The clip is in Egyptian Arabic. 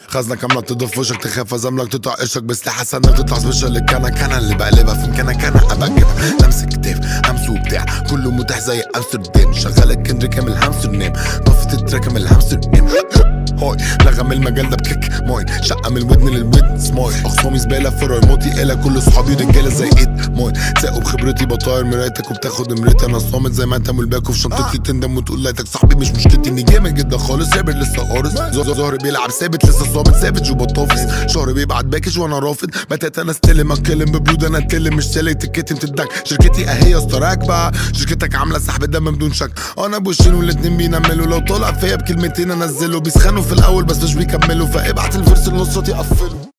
خزنة كاملة تضيف وشك تخاف ازملك تقطع قشك بسلاح سنك تطلع سبيشال الكنا كنا اللي بقلبها في مكانها كنا ابقبها لمس كتاف همس وبتاع كله متاح زي امستردام شغال كندريك كامل هامستر نيم طفت التراك من الهامستر نيم هاي لغم المجال ده بكيك ماي شقة من الودن للودن سماي اخصامي زبالة في ريموتي إلا كل صحابي رجالة زي ايد ماي ساقوا بخبرتي بطاير مرايتك وبتاخد مرايتي انا صامت زي ما انت ملباك وفي شنطتي تندم وتقول لايتك صاحبي مش مشكلتي اني جامد جدا خالص سابر لسه قارص ز- ظهري بيلعب ثابت لسه صامت ثابت وبطافس شهري بيبعت باكج وانا رافض بتات انا استلم اتكلم ببرود انا اتكلم مش سالك تتكتم تدك شركتي اهي استراك بقى شركتك عامله سحب دم بدون شك انا بوشين والاتنين بينملوا لو طلع فيا بكلمتين انزله بيسخنوا في الاول بس مش بيكملوا فابعت الفيرس النص يقفله